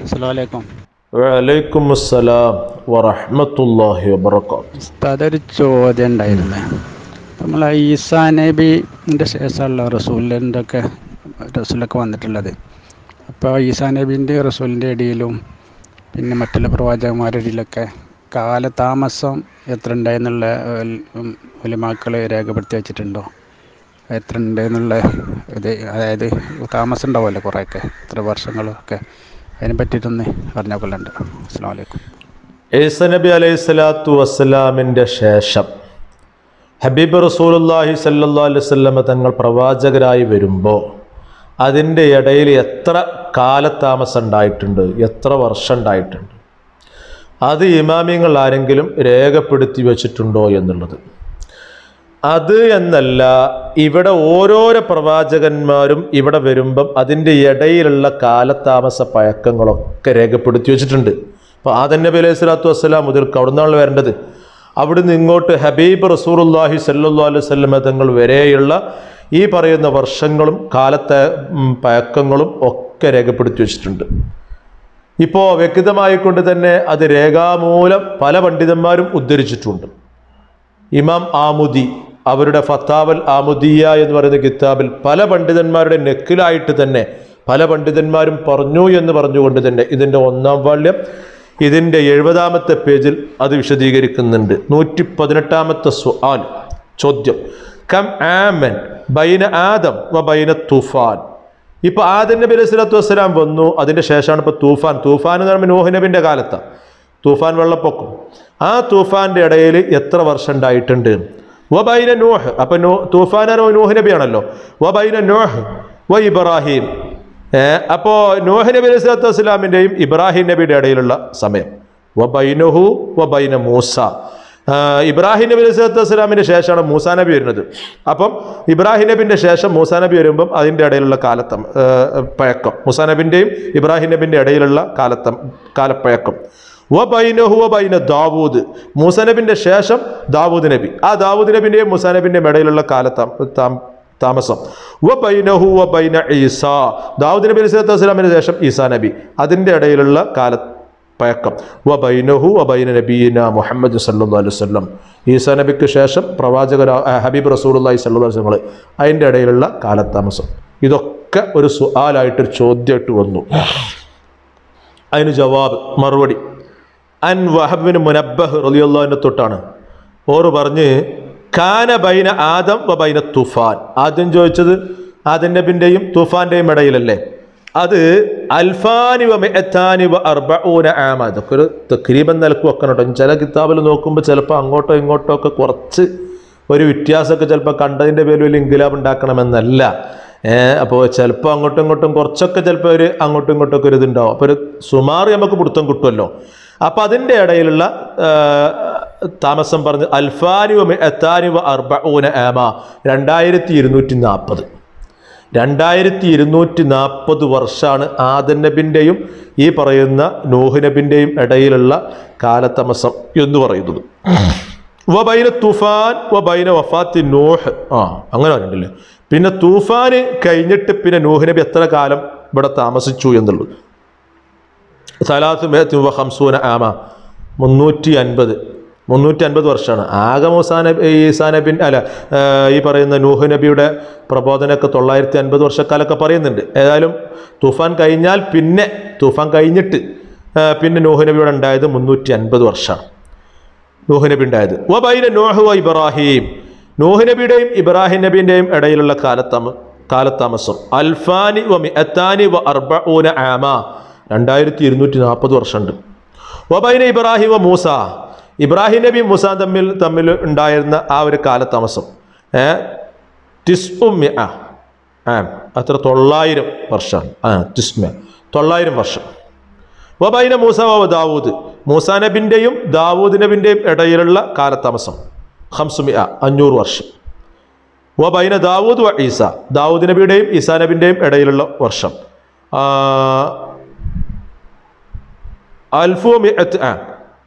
അസ്സലാമലൈക്കും വലൈക്കും അസ്സലാം വറഹ്മത്തുള്ളാഹി വബറകാത്ത് ഉസ്താദ് ഒരു ചോദ്യം ഉണ്ടായിരുന്നേ നമ്മൾ ഈസാ നബിൻ്റെ ശേഷമുള്ള റസൂലിൻ്റെ ഒക്കെ റസൂലൊക്കെ വന്നിട്ടുള്ളത് അപ്പോൾ ഈസാ നബീൻ്റെ റസൂലിൻ്റെ ഇടയിലും പിന്നെ മറ്റുള്ള പ്രവാചകന്മാരുടെ ഇടയിലൊക്കെ കാലതാമസം എത്ര ഉണ്ടായെന്നുള്ള ഒലിമാക്കൾ രേഖപ്പെടുത്തി വെച്ചിട്ടുണ്ടോ എത്ര ഉണ്ട് എന്നുള്ള ഇത് അതായത് താമസം ഉണ്ടാവുമല്ലോ കുറേയൊക്കെ എത്ര വർഷങ്ങളൊക്കെ അതിനെ പറ്റിയിട്ടൊന്ന് പറഞ്ഞാൽ കൊള്ളുണ്ട് അസ്സാം വലൈക്കും ഈസ നബി അലൈഹി സ്വലാത്തു വസ്സലാമിൻ്റെ ശേഷം ഹബീബ് റസൂലുള്ളാഹി സല്ലല്ലാഹു അലൈഹി വസല്ലമ തങ്ങൾ പ്രവാചകരായി വരുമ്പോൾ അതിൻ്റെ ഇടയിൽ എത്ര കാലതാമസം ഉണ്ടായിട്ടുണ്ട് എത്ര വർഷം ഉണ്ടായിട്ടുണ്ട് അത് ഇമാമിങ്ങൾ ആരെങ്കിലും രേഖപ്പെടുത്തി വച്ചിട്ടുണ്ടോ എന്നുള്ളത് അത് എന്നല്ല ഇവിടെ ഓരോരോ പ്രവാചകന്മാരും ഇവിടെ വരുമ്പം അതിൻ്റെ ഇടയിലുള്ള കാലതാമസ പഴക്കങ്ങളൊക്കെ രേഖപ്പെടുത്തി വെച്ചിട്ടുണ്ട് അപ്പോൾ ആദൻ നബി അലൈഹി സ്വലാത്തു വസ്സലാം മുതൽക്ക് അവിടെ നിന്നാണ് വരേണ്ടത് അവിടുന്ന് ഇങ്ങോട്ട് ഹബീബ് റസൂറുല്ലാഹി സല്ലു അലൈഹി സ്വല്ലമ തങ്ങൾ വരെയുള്ള ഈ പറയുന്ന വർഷങ്ങളും കാലത്തെ ഉം, പഴക്കങ്ങളും ഒക്കെ രേഖപ്പെടുത്തി വെച്ചിട്ടുണ്ട് ഇപ്പോൾ വ്യക്തമായിക്കൊണ്ട് തന്നെ അത് രേഖാമൂലം പല പണ്ഡിതന്മാരും ഉദ്ധരിച്ചിട്ടുണ്ട് ഇമാം ആമുദി അവരുടെ ഫത്താവൽ ആമുദിയ എന്ന് പറയുന്ന കിതാബിൽ പല പണ്ഡിതന്മാരുടെ നെക്കിലായിട്ട് തന്നെ പല പണ്ഡിതന്മാരും പറഞ്ഞു എന്ന് പറഞ്ഞുകൊണ്ട് തന്നെ ഇതിൻ്റെ ഒന്നാം വാള്യം ഇതിൻ്റെ എഴുപതാമത്തെ പേജിൽ അത് വിശദീകരിക്കുന്നുണ്ട് നൂറ്റി പതിനെട്ടാമത്തെ സുആൽ ചോദ്യം കം ആമൻ ബൈന ആദം വ ബൈന തുഫാൻ ഇപ്പൊ ആദം നബി അലൈഹി സ്വലാത്തു വസ്സലാം വന്നു അതിന്റെ ശേഷമാണ് ഇപ്പൊ തൂഫാൻ തൂഫാൻ എന്ന് പറയുമ്പോൾ നൂഹ് നബിന്റെ കാലത്താണ് തൂഫാൻ വെള്ളപ്പൊക്കം ആ തൂഫാന്റെ ഇടയിൽ എത്ര വർഷം ഉണ്ടായിട്ടുണ്ട് വബൈന നൂഹ് അപ്പൊ നൂ തൂഫാനോ നൂഹ് നബിയാണല്ലോ വബൈന നൂഹ് വ ഇബ്രാഹിം ഏഹ് അപ്പോ നൂഹ് നബി അലൈഹി സ്വലാത്തു വസ്സലാമിന്റെയും ഇബ്രാഹിം നബിയുടെ ഇടയിലുള്ള സമയം വബൈനഹു വബൈന മൂസ ആ, ഇബ്രാഹിം നബി അലൈഹി സ്വലാത്തു വസ്സലാമിന്റെ ശേഷമാണ് മൂസാ നബി വരുന്നത് അപ്പം ഇബ്രാഹിം നബിന്റെ ശേഷം മൂസാ നബി വരുമ്പം അതിൻ്റെ ഇടയിലുള്ള കാലത്തം ആ, പഴക്കം മൂസാ നബിൻ്റെയും ഇബ്രാഹിം നബിൻ്റെ ഇടയിലുള്ള കാലത്തം കാലപ്പഴക്കം വ ബൈനഹു വ ബൈന ദാവൂദ് മൂസ നബിന്റെ ശേഷം ദാവൂദ് നബി ആ ദാവൂദ് നബിൻ്റെയും മൂസാ നബിൻ്റെയും ഇടയിലുള്ള കാലത്താം താം- താമസം വ ബൈനഹു വ ബൈന ഈസ ദാവൂദ് നബി അലൈഹി സ്വലാത്തു വസ്സലാമിന് ശേഷം ഈസാ നബി അതിൻ്റെ ഇടയിലുള്ള കാല പഴക്കം വ ബൈനഹു വ ബൈന നബീന മുഹമ്മദ് സല്ലല്ലാഹു അലൈഹി വസല്ലം ഈസാ നബിക്ക് ശേഷം പ്രവാചകര ആ, ഹബീബ് റസൂലുള്ളാഹി സല്ലല്ലാഹു അലൈഹി വസല്ലം അതിൻ്റെ ഇടയിലുള്ള കാലതാമസം ഇതൊക്കെ ഒരു സുആലായിട്ടൊരു ചോദ്യമായിട്ട് വന്നു അതിന് ജവാബ് മറുപടി അൻ വഹബിന് മുനബ്ബഹ് റളിയല്ലാഹുവിനെ തൊട്ടാണ് ഓർ പറഞ്ഞ് കാന ബൈന ആദം വ ബൈന തുഫാൻ ആദ്യം ചോദിച്ചത് ആദം നബിൻ്റെയും തുഫാൻ്റെയും ഇടയിലല്ലേ അത് അൽഫാനി വ മിഅത്താനി വ അർബഊന ആമ അതൊക്കെ ഒരു തക്രീബൻ നിലക്ക് വെക്കണം കേട്ടോ ചില കിതാബിൽ നോക്കുമ്പോൾ ചിലപ്പോൾ അങ്ങോട്ടോ ഇങ്ങോട്ടോ ഒക്കെ കുറച്ച് ഒരു വ്യത്യാസമൊക്കെ ചിലപ്പോൾ കണ്ടതിൻ്റെ പേരിൽ വലിയ ഇൻകിലാബ് ഉണ്ടാക്കണമെന്നല്ല അപ്പോൾ ചിലപ്പോൾ അങ്ങോട്ടും ഇങ്ങോട്ടും കുറച്ചൊക്കെ ചിലപ്പോൾ ഒരു അങ്ങോട്ടും ഇങ്ങോട്ടും ഒക്കെ ഒരു ഇതുണ്ടാവും അപ്പോൾ ഒരു സുമാർ നമുക്ക് പിടുത്തം കിട്ടുമല്ലോ അപ്പം അതിൻ്റെ ഇടയിലുള്ള ആ, താമസം പറഞ്ഞ് അൽഫാനി വ മിഅത്താനി വ അർബഊന ആമ രണ്ടായിരത്തി ഇരുന്നൂറ്റി നാൽപ്പത് രണ്ടായിരത്തി ഇരുന്നൂറ്റി നാൽപ്പത് വർഷമാണ് ആദൻ നബിൻ്റെയും ഈ പറയുന്ന നൂഹ് നബിൻ്റെയും ഇടയിലുള്ള കാലതാമസം എന്ന് പറയുന്നത് വബൈന തുഫാൻ വബൈന വഫാത്തി നൂഹ് ആ അങ്ങനെ പറഞ്ഞിട്ടില്ലേ പിന്നെ തൂഫാന് കഴിഞ്ഞിട്ട് പിന്നെ നൂഹ് നബി എത്ര കാലം ഇവിടെ താമസിച്ചു എന്നുള്ളത് സലാത്ത് മേത്ത് വ ഹംസൂന ആമ മുന്നൂറ്റി അൻപത് മുന്നൂറ്റി അൻപത് വർഷമാണ് ആകെ മൂസാ നബി ഈസാ നബിൻ അല്ല ആ, ഈ പറയുന്ന നൂഹ് നബിയുടെ പ്രബോധനമൊക്കെ തൊള്ളായിരത്തി അൻപത് വർഷക്കാലൊക്കെ പറയുന്നുണ്ട് ഏതായാലും തൂഫാൻ കഴിഞ്ഞാൽ പിന്നെ തൂഫാൻ കഴിഞ്ഞിട്ട് ആ, പിന്നെ നൂഹ് നബിയുടെ ഉണ്ടായത് മുന്നൂറ്റി അൻപത് വർഷമാണ് നൂഹ് നബി ഉണ്ടായത് വ ബൈന നോഹ് വ ഇബ്രാഹിം നൂഹ് നബിയുടെയും ഇബ്രാഹിം നബിൻ്റെയും ഇടയിലുള്ള കാലത്താമ കാലതാമസം അൽഫാനി വ മിഅത്താനി വ അർബഊന ആമ രണ്ടായിരത്തി ഇരുന്നൂറ്റി നാൽപ്പത് വർഷമുണ്ട് വ ബൈന ഇബ്രാഹിം വ മൂസ ഇബ്രാഹിം നബി മൂസ തമ്മിൽ തമ്മിൽ ഉണ്ടായിരുന്ന ആ ഒരു കാലതാമസം ഏ ടിസ്ഉ മിഅ ആം അത്ര തൊള്ളായിരം വർഷമാണ് ആ ടിസ്മ തൊള്ളായിരം വർഷം വബൈന മൂസ വ ദാവൂദ് മൂസാ നബിൻ്റെയും ദാവൂദ് നബിൻ്റെയും ഇടയിലുള്ള കാലതാമസം ഹംസുമിയ അഞ്ഞൂറ് വർഷം വബൈന ദാവൂദ് വ ഈസ ദാവൂദ് നബിയുടെയും ഈസാ നബിൻ്റെയും ഇടയിലുള്ള വർഷം ആ, അൽഫു മിഅത്ത് ആ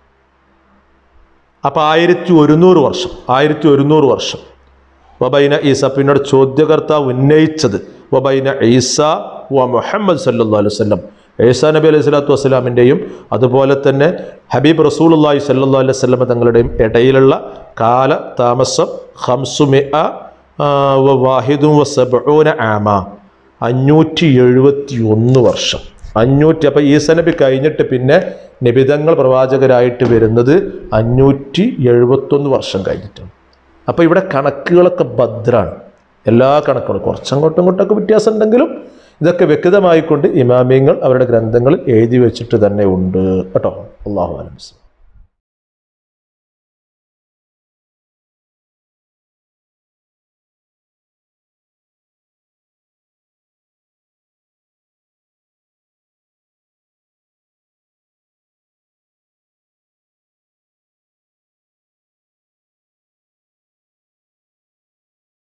അപ്പം ആയിരത്തി ഒരുന്നൂറ് വർഷം ആയിരത്തി ഒരുന്നൂറ് വർഷം വബൈന ഈസ പിന്നീട് ചോദ്യകർത്താവ് ഉന്നയിച്ചത് വബൈന ഈസ വ മുഹമ്മദ് സല്ലല്ലാഹു അലൈഹി വസല്ലം ഏസാ നബി അലൈഹി സ്വലാത്തു വസ്സലാമിൻ്റെയും അതുപോലെ തന്നെ ഹബീബ് റസൂലുള്ളാഹി സല്ലല്ലാഹു അലൈഹി വസല്ലമ തങ്ങളുടെയും ഇടയിലുള്ള കാല താമസം ഹംസുമിഅ വ വാഹിദും വ സബ്ഊന ആമ അഞ്ഞൂറ്റി എഴുപത്തി ഒന്ന് വർഷം അഞ്ഞൂറ്റി അപ്പം ഈസ നബി കഴിഞ്ഞിട്ട് പിന്നെ നിബിതങ്ങൾ പ്രവാചകരായിട്ട് വരുന്നത് അഞ്ഞൂറ്റി എഴുപത്തൊന്ന് വർഷം കഴിഞ്ഞിട്ടാണ് അപ്പോൾ ഇവിടെ കണക്കുകളൊക്കെ ഭദ്രാണ് എല്ലാ കണക്കുകളും കുറച്ചങ്ങോട്ടും ഇങ്ങോട്ടൊക്കെ വ്യത്യാസം ഉണ്ടെങ്കിലും ഇതൊക്കെ വ്യക്തമായിക്കൊണ്ട് ഇമാമിയങ്ങൾ അവരുടെ ഗ്രന്ഥങ്ങളിൽ എഴുതി വെച്ചിട്ട് തന്നെ ഉണ്ട് കേട്ടോ അള്ളാഹു അലംസ്